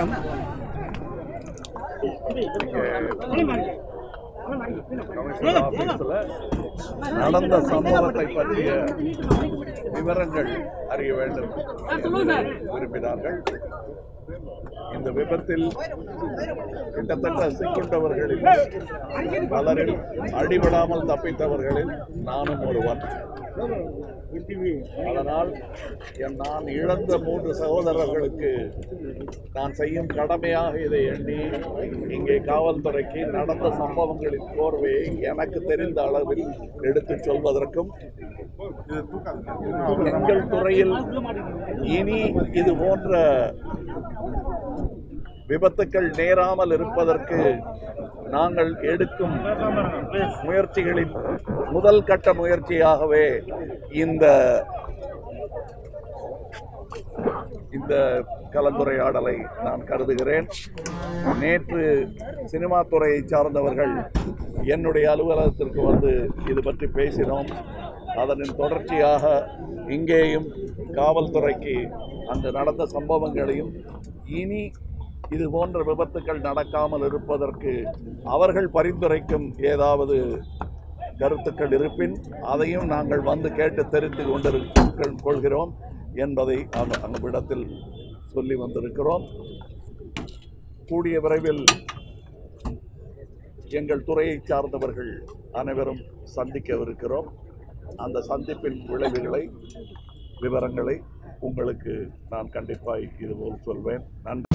commissioner ஆபீஸ்ல நடந்த சம்பவத்தை பற்றிய விவரங்கள் அறிய வேண்டும் என்று விரும்பினார்கள் இந்த விபத்தில் கிட்டத்தட்ட சிக்கொண்டவர்களில் பலரில் அடிபடாமல் தப்பித்தவர்களில் நானும் ஒருவன் அதனால் என் நான் இழந்த மூன்று சகோதரர்களுக்கு நான் செய்யும் கடமையாக இதை எண்ணி இங்கே காவல்துறைக்கு நடந்த சம்பவங்களின் கோர்வையை எனக்கு தெரிந்த அளவில் எடுத்துச் சொல்வதற்கும் எங்கள் துறையில் இனி இது போன்ற விபத்துக்கள் நேராமல் இருப்பதற்கு நாங்கள் எடுக்கும் முயற்சிகளின் முதல் கட்ட முயற்சியாகவே இந்த இந்த கலந்துரையாடலை நான் கருதுகிறேன் நேற்று சினிமா துறையை சார்ந்தவர்கள் என்னுடைய அலுவலகத்திற்கு வந்து இது பற்றி பேசினோம் அதனின் தொடர்ச்சியாக இங்கேயும் காவல்துறைக்கு அங்கு நடந்த சம்பவங்களையும் இனி இது போன்ற விபத்துக்கள் நடக்காமல் இருப்பதற்கு அவர்கள் பரிந்துரைக்கும் ஏதாவது கருத்துக்கள் இருப்பின் அதையும் நாங்கள் வந்து கேட்டு தெரிந்து கொண்டிருக்க கொள்கிறோம் என்பதை அந்த அவ்விடத்தில் சொல்லி வந்திருக்கிறோம் கூடிய விரைவில் எங்கள் துறையை சார்ந்தவர்கள் அனைவரும் சந்திக்கவிருக்கிறோம் அந்த சந்திப்பின் விளைவுகளை விவரங்களை உங்களுக்கு நான் கண்டிப்பாக இதுபோல் சொல்வேன் நன்றி